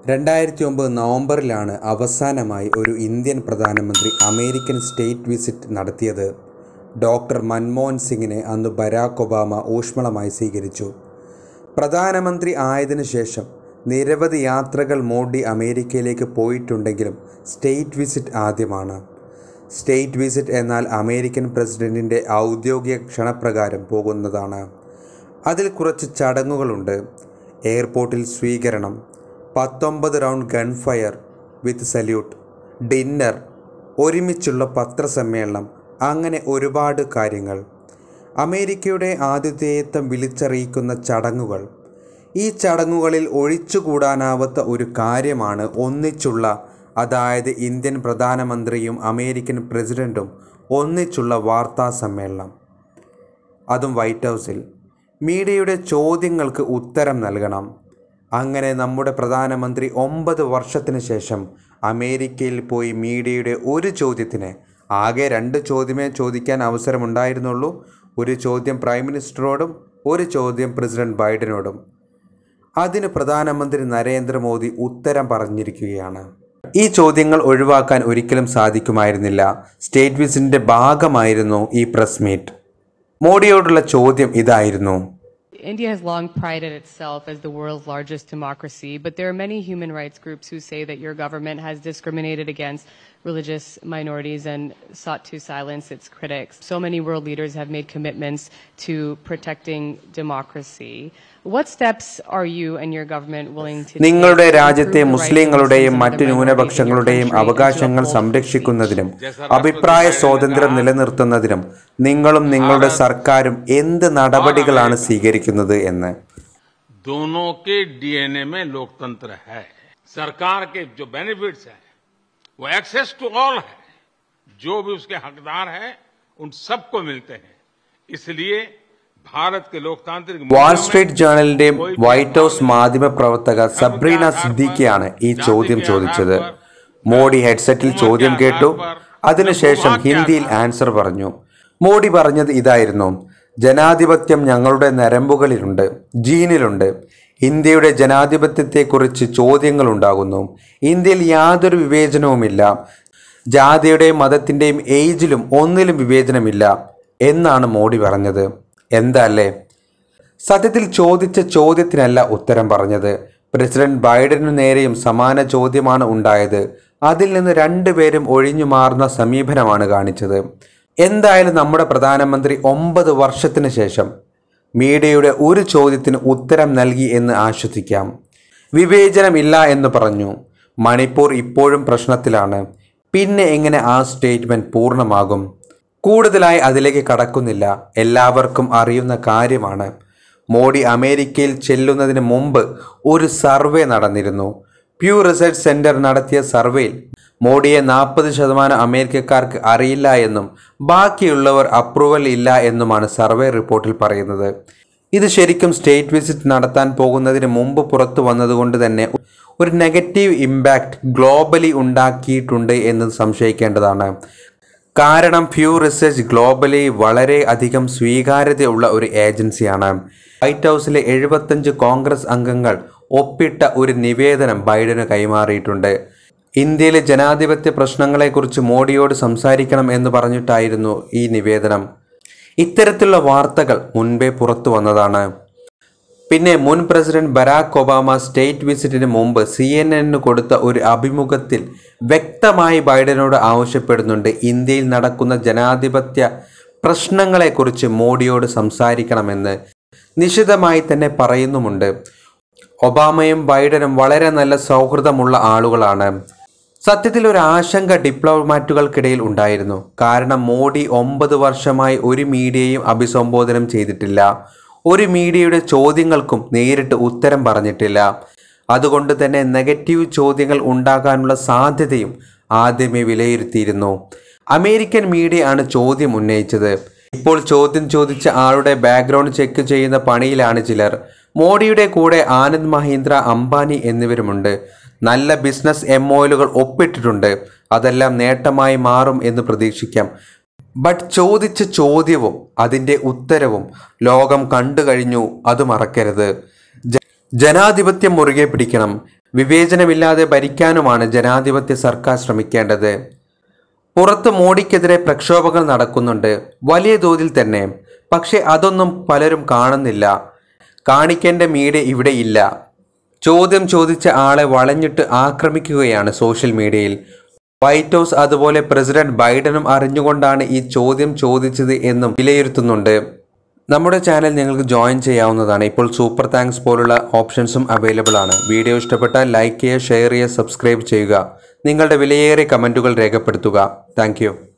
രണ്ടായിരത്തി ഒമ്പത് നവംബറിലാണ് അവസാനമായി ഒരു ഇന്ത്യൻ പ്രധാനമന്ത്രി അമേരിക്കൻ സ്റ്റേറ്റ് വിസിറ്റ് നടത്തിയത് ഡോക്ടർ മൻമോഹൻ സിംഗിനെ അന്ന് ബരാക് ഒബാമ ഊഷ്മളമായി സ്വീകരിച്ചു പ്രധാനമന്ത്രി ആയതിനു ശേഷം നിരവധി യാത്രകൾ മോഡി അമേരിക്കയിലേക്ക് പോയിട്ടുണ്ടെങ്കിലും സ്റ്റേറ്റ് വിസിറ്റ് ആദ്യമാണ് സ്റ്റേറ്റ് വിസിറ്റ് എന്നാൽ അമേരിക്കൻ പ്രസിഡന്റിൻ്റെ ഔദ്യോഗിക ക്ഷണപ്രകാരം പോകുന്നതാണ് അതിൽ കുറച്ച് ചടങ്ങുകളുണ്ട് എയർപോർട്ടിൽ സ്വീകരണം പത്തൊമ്പത് round gun fire with salute dinner ഒരുമിച്ചുള്ള പത്രസമ്മേളനം അങ്ങനെ ഒരുപാട് കാര്യങ്ങൾ അമേരിക്കയുടെ ആതിഥേയത്വം വിളിച്ചറിയിക്കുന്ന ചടങ്ങുകൾ ഈ ചടങ്ങുകളിൽ ഒഴിച്ചുകൂടാനാവാത്ത ഒരു കാര്യമാണ് ഒന്നിച്ചുള്ള അതായത് ഇന്ത്യൻ പ്രധാനമന്ത്രിയും അമേരിക്കൻ പ്രസിഡൻറ്റും ഒന്നിച്ചുള്ള വാർത്താ സമ്മേളനം അതും വൈറ്റ് ഹൗസിൽ മീഡിയയുടെ ചോദ്യങ്ങൾക്ക് ഉത്തരം നൽകണം അങ്ങനെ നമ്മുടെ പ്രധാനമന്ത്രി ഒമ്പത് വർഷത്തിന് ശേഷം അമേരിക്കയിൽ പോയി മീഡിയയുടെ ഒരു ചോദ്യത്തിന് ആകെ രണ്ട് ചോദ്യമേ ചോദിക്കാൻ അവസരമുണ്ടായിരുന്നുള്ളൂ ഒരു ചോദ്യം പ്രൈം മിനിസ്റ്ററോടും ഒരു ചോദ്യം പ്രസിഡന്റ് ബൈഡനോടും അതിന് പ്രധാനമന്ത്രി നരേന്ദ്രമോദി ഉത്തരം പറഞ്ഞിരിക്കുകയാണ് ഈ ചോദ്യങ്ങൾ ഒഴിവാക്കാൻ ഒരിക്കലും സാധിക്കുമായിരുന്നില്ല സ്റ്റേറ്റ് വിസിറ്റിൻ്റെ ഭാഗമായിരുന്നു ഈ പ്രസ് മീറ്റ് മോഡിയോടുള്ള ചോദ്യം ഇതായിരുന്നു India has long prided itself as the world's largest democracy, but there are many human rights groups who say that your government has discriminated against religious minorities and sought to silence its critics. So many world leaders have made commitments to protecting democracy. What steps are you and your government willing to നിങ്ങളുടെ take to രാജ്യത്തെ improve the rights of മുസ്ലിങ്ങളുടെയും Muslims and മറ്റ് other minorities in your ന്യൂനപക്ഷങ്ങളുടെയും country and to അവകാശങ്ങൾ uphold സംരക്ഷിക്കുന്നതിനും അഭിപ്രായ സ്വാതന്ത്ര്യം നിലനിർത്തുന്നതിനും നിങ്ങളും നിങ്ങളുടെ സർക്കാരും എന്ത് നടപടികളാണ് സ്വീകരിക്കുന്നത് എന്ന് दोनों के डीएनए में लोकतंत्र है सरकार के जो बेनिफिट्स हैं वो एक्सेस टू ऑल है जो भी उसके हकदार हैं उन सबको मिलते हैं इसलिए भारत के लोकतांत्रिक വാൾ मूल्यों में സ്ട്രീറ്റ് ജേണലിന്റെയും വൈറ്റ് ഹൗസ് മാധ്യമ പ്രവർത്തക സബ്രീന സിദ്ദീഖിയാണ് ഈ ചോദ്യം ചോദിച്ചത് മോഡി ഹെഡ്സെറ്റിൽ ചോദ്യം കേട്ടു അതിനുശേഷം ഹിന്ദിയിൽ ആൻസർ പറഞ്ഞു മോഡി പറഞ്ഞത് ഇതായിരുന്നു ജനാധിപത്യം ഞങ്ങളുടെ നരമ്പുകളിലുണ്ട് ജീനിലുണ്ട് ഇന്ത്യയുടെ ജനാധിപത്യത്തെക്കുറിച്ച് ചോദ്യങ്ങൾ ഉണ്ടാകുന്നു ഇന്ത്യയിൽ യാതൊരു വിവേചനവുമില്ല ജാതിയുടെയും മതത്തിൻ്റെയും ഏജിലും ഒന്നിലും വിവേചനമില്ല എന്നാണ് മോഡി പറഞ്ഞത് എന്താ അല്ലേ സത്യത്തിൽ ചോദിച്ച ചോദ്യത്തിനല്ല ഉത്തരം പറഞ്ഞത് പ്രസിഡന്റ് ബൈഡനു നേരെയും സമാന ചോദ്യമാണ് ഉണ്ടായത് അതിൽ നിന്ന് രണ്ടുപേരും ഒഴിഞ്ഞു മാറുന്ന സമീപനമാണ് കാണിച്ചത് എന്തായാലും നമ്മുടെ പ്രധാനമന്ത്രി ഒമ്പത് വർഷത്തിന് ശേഷം മീഡിയയുടെ ഒരു ചോദ്യത്തിന് ഉത്തരം നൽകി എന്ന് ആശ്വസിക്കാം വിവേചനമില്ല എന്ന് പറഞ്ഞു മണിപ്പൂർ ഇപ്പോഴും പ്രശ്നത്തിലാണ് പിന്നെ എങ്ങനെ ആ സ്റ്റേറ്റ്മെന്റ് പൂർണ്ണമാകും കൂടുതലായി അതിലേക്ക് കടക്കുന്നില്ല എല്ലാവർക്കും അറിയുന്ന കാര്യമാണ് മോഡി അമേരിക്കയിൽ ചെല്ലുന്നതിന് മുമ്പ് ഒരു സർവേ നടന്നിരുന്നു പ്യൂ റിസർച്ച് സെന്റർ നടത്തിയ സർവേയിൽ മോഡിയെ നാൽപ്പത് ശതമാനം അമേരിക്കക്കാർക്ക് അറിയില്ല എന്നും ബാക്കിയുള്ളവർ അപ്രൂവൽ ഇല്ല എന്നുമാണ് സർവേ റിപ്പോർട്ടിൽ പറയുന്നത് ഇത് ശരിക്കും സ്റ്റേറ്റ് വിസിറ്റ് നടത്താൻ പോകുന്നതിന് മുമ്പ് പുറത്തു വന്നതുകൊണ്ട് തന്നെ ഒരു നെഗറ്റീവ് ഇമ്പാക്റ്റ് ഗ്ലോബലി ഉണ്ടാക്കിയിട്ടുണ്ട് എന്ന് സംശയിക്കേണ്ടതാണ് കാരണം ഫ്യൂ റിസർച്ച് ഗ്ലോബലി വളരെ അധികം സ്വീകാര്യതയുള്ള ഒരു ഏജൻസിയാണ് വൈറ്റ് ഹൗസിലെ എഴുപത്തഞ്ച് കോൺഗ്രസ് അംഗങ്ങൾ ഒപ്പിട്ട ഒരു നിവേദനം ബൈഡന് കൈമാറിയിട്ടുണ്ട് ഇന്ത്യയിലെ ജനാധിപത്യ പ്രശ്നങ്ങളെക്കുറിച്ച് മോഡിയോട് സംസാരിക്കണം എന്ന് പറഞ്ഞിട്ടായിരുന്നു ഈ നിവേദനം ഇത്തരത്തിലുള്ള വാർത്തകൾ മുൻപേ പുറത്തു വന്നതാണ് പിന്നെ മുൻ പ്രസിഡന്റ് ബരാക് ഒബാമ സ്റ്റേറ്റ് വിസിറ്റിന് മുമ്പ് സി എൻ എന്നിന് കൊടുത്ത ഒരു അഭിമുഖത്തിൽ വ്യക്തമായി ബൈഡനോട് ആവശ്യപ്പെടുന്നുണ്ട് ഇന്ത്യയിൽ നടക്കുന്ന ജനാധിപത്യ പ്രശ്നങ്ങളെക്കുറിച്ച് മോഡിയോട് സംസാരിക്കണമെന്ന് നിശിതമായി തന്നെ പറയുന്നുമുണ്ട് ഒബാമയും ബൈഡനും വളരെ നല്ല സൗഹൃദമുള്ള ആളുകളാണ് സത്യത്തിൽ ഒരു ആശങ്ക ഡിപ്ലോമാറ്റുകൾക്കിടയിൽ ഉണ്ടായിരുന്നു കാരണം മോഡി ഒമ്പത് വർഷമായി ഒരു മീഡിയയും അഭിസംബോധനം ചെയ്തിട്ടില്ല ഒരു മീഡിയയുടെ ചോദ്യങ്ങൾക്കും നേരിട്ട് ഉത്തരം പറഞ്ഞിട്ടില്ല അതുകൊണ്ട് തന്നെ നെഗറ്റീവ് ചോദ്യങ്ങൾ ഉണ്ടാകാനുള്ള സാധ്യതയും ആദ്യമേ വിലയിരുത്തിയിരുന്നു അമേരിക്കൻ മീഡിയ ആണ് ചോദ്യം ഉന്നയിച്ചത് ഇപ്പോൾ ചോദ്യം ചോദിച്ച ആളുടെ ബാക്ക്ഗ്രൗണ്ട് ചെക്ക് ചെയ്യുന്ന പണിയിലാണ് ചിലർ മോഡിയുടെ കൂടെ ആനന്ദ് മഹീന്ദ്ര അംബാനി എന്നിവരുമുണ്ട് നല്ല ബിസിനസ് എംഒയിലുകൾ ഒപ്പിട്ടിട്ടുണ്ട് അതെല്ലാം നേട്ടമായി മാറും എന്ന് പ്രതീക്ഷിക്കാം ബട്ട് ചോദിച്ച ചോദ്യവും അതിൻ്റെ ഉത്തരവും ലോകം കണ്ടു കഴിഞ്ഞു അത് മറക്കരുത് ജ- ജനാധിപത്യം മുറുകെ പിടിക്കണം വിവേചനമില്ലാതെ ഭരിക്കാനുമാണ് ജനാധിപത്യ സർക്കാർ ശ്രമിക്കേണ്ടത് പുറത്ത് മോഡിക്കെതിരെ പ്രക്ഷോഭങ്ങൾ നടക്കുന്നുണ്ട് വലിയ തോതിൽ തന്നെ പക്ഷേ അതൊന്നും പലരും കാണുന്നില്ല കാണിക്കേണ്ട മീഡിയ ഇവിടെ ഇല്ല ചോദ്യം ചോദിച്ച ആളെ വളഞ്ഞിട്ട് ആക്രമിക്കുകയാണ് സോഷ്യൽ മീഡിയയിൽ വൈറ്റ് ഹൗസ് അതുപോലെ പ്രസിഡന്റ് ബൈഡനും അറിഞ്ഞുകൊണ്ടാണ് ഈ ചോദ്യം ചോദിച്ചത് എന്നും വിലയിരുത്തുന്നുണ്ട് നമ്മുടെ ചാനൽ നിങ്ങൾക്ക് ജോയിൻ ചെയ്യാവുന്നതാണ് ഇപ്പോൾ സൂപ്പർ താങ്ക്സ് പോലുള്ള ഓപ്ഷൻസും അവൈലബിൾ ആണ് വീഡിയോ ഇഷ്ടപ്പെട്ടാൽ ലൈക്ക് ചെയ്യുക ഷെയർ ചെയ്യുക സബ്സ്ക്രൈബ് ചെയ്യുക നിങ്ങളുടെ വിലയേറിയ കമൻറ്റുകൾ രേഖപ്പെടുത്തുക താങ്ക്